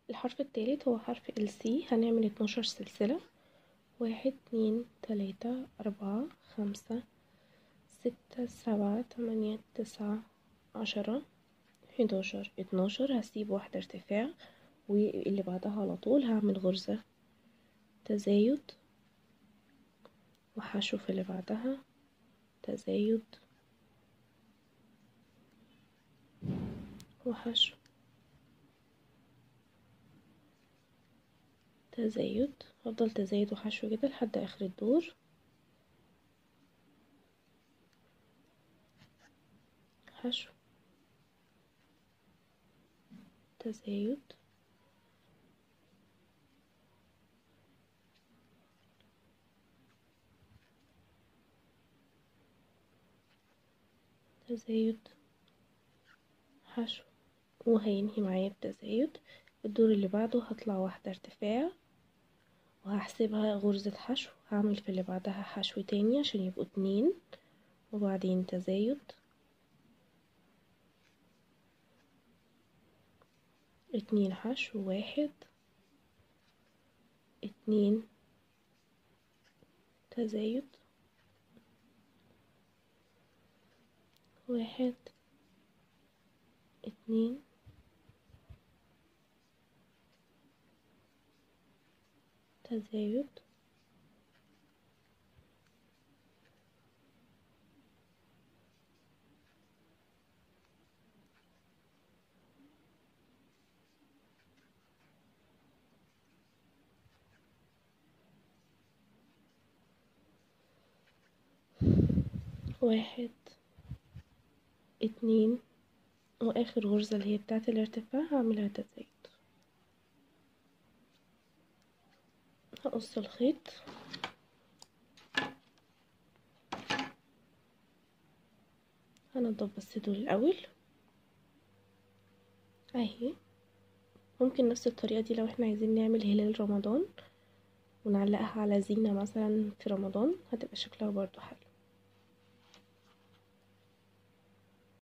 الحرف التالت هو حرف ال C هنعمل اتناشر سلسلة واحد اتنين تلاتة أربعة خمسة ستة سبعة تمانية تسعة عشرة حداشر اتناشر هسيب واحدة ارتفاع واللي بعدها على طول هعمل غرزة تزايد وحشو في اللي بعدها تزايد وحشو تزايد هفضل تزايد وحشو كده لحد اخر الدور حشو تزايد تزايد حشو وهينهي معايا بتزايد الدور اللي بعده هطلع واحدة ارتفاع وهحسبها غرزة حشو هعمل في اللي بعدها حشو تاني عشان يبقوا اتنين وبعدين تزايد اتنين حشو واحد اتنين تزايد واحد اتنين تزايد واحد اتنين واخر غرزة اللي هي بتاعة الارتفاع هعملها تزايد هقص الخيط هنضف بس دول الاول اهي ممكن نفس الطريقة دي لو احنا عايزين نعمل هلال رمضان ونعلقها على زينة مثلا في رمضان هتبقى شكلها برضو حلو